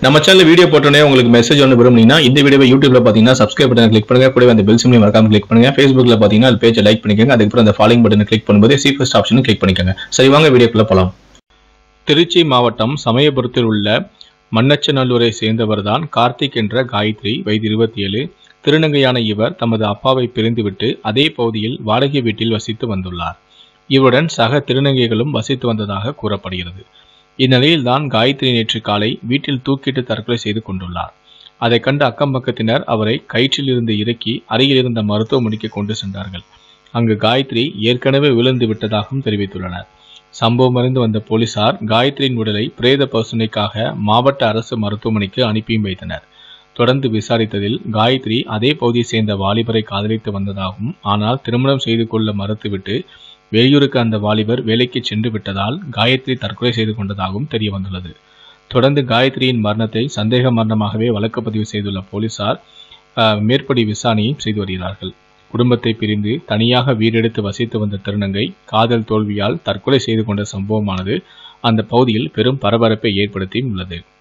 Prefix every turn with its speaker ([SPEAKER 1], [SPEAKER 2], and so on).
[SPEAKER 1] நம்ம channel video போட்டோன்னே உங்களுக்கு மெசேஜ் ஒன்று விரும்புனீங்கன்னா இந்த வீடியோவை யூடியூப்ல பார்த்தீங்கன்னா சப்ஸ்கிரைப் பட்டன் கிளிக் பண்ணுங்க கூடவே அந்த பெல் சிம்லையும் மறக்காம கிளிக் பண்ணுங்க ஃபேஸ்புக்ல பார்த்தீங்கன்னா அது பேஜை லைக் பண்ணிக்கோங்க அதுக்கப்புறம் அந்த ஃபாலோயிங் பட்டனை கிளிக் பண்ணும்போது சி ஃபர்ஸ்ட் ஆப்ஷனும் கிளிக் பண்ணிக்கோங்க சரி வாங்க வீடியோக்குள்ள போலாம் திருச்சி மாவட்டம் சமயபுரத்தில் உள்ள மண்ணச்சநல்லூரை சேர்ந்தவர்தான் கார்த்திக் என்ற காயத்ரி வயது இருபத்தி ஏழு திருநங்கையான இவர் தமது அப்பாவை பிரிந்துவிட்டு அதே பகுதியில் வாடகை வீட்டில் வசித்து வந்துள்ளார் இவருடன் சக திருநங்கைகளும் வசித்து வந்ததாக கூறப்படுகிறது இந்நிலையில்தான் காயத்ரி நேற்று காலை வீட்டில் தூக்கிட்டு தற்கொலை செய்து கொண்டுள்ளார் அதை கண்ட அக்கம் பக்கத்தினர் அவரை கயிற்றில் இருந்து இறக்கி அருகில் இருந்த மருத்துவமனைக்கு கொண்டு சென்றார்கள் அங்கு காயத்ரி ஏற்கனவே விழுந்து விட்டதாகவும் தெரிவித்துள்ளனர் சம்பவம் அறிந்து வந்த போலீசார் காயத்ரியின் உடலை பிரேத பரிசோதனைக்காக மாவட்ட அரசு மருத்துவமனைக்கு அனுப்பியும் வைத்தனர் தொடர்ந்து விசாரித்ததில் காயத்ரி அதே பகுதியை சேர்ந்த வாலிபரை காதலித்து வந்ததாகவும் ஆனால் திருமணம் செய்து கொள்ள மறுத்துவிட்டு வெளியூருக்கு அந்த வாலிபர் வேலைக்கு சென்று விட்டதால் காயத்ரி தற்கொலை செய்து கொண்டதாகவும் தெரிய வந்துள்ளது தொடர்ந்து காயத்ரியின் மரணத்தை சந்தேக மரணமாகவே வழக்கு பதிவு செய்துள்ள போலீசார் ஆஹ், மேற்படி விசாரணையும் செய்து வருகிறார்கள் குடும்பத்தை பிரிந்து தனியாக வீடெடுத்து வசித்து வந்த திருநங்கை காதல் தோல்வியால் தற்கொலை செய்து கொண்ட சம்பவமானது அந்த பகுதியில் பெரும் பரபரப்பை ஏற்படுத்தியும் உள்ளது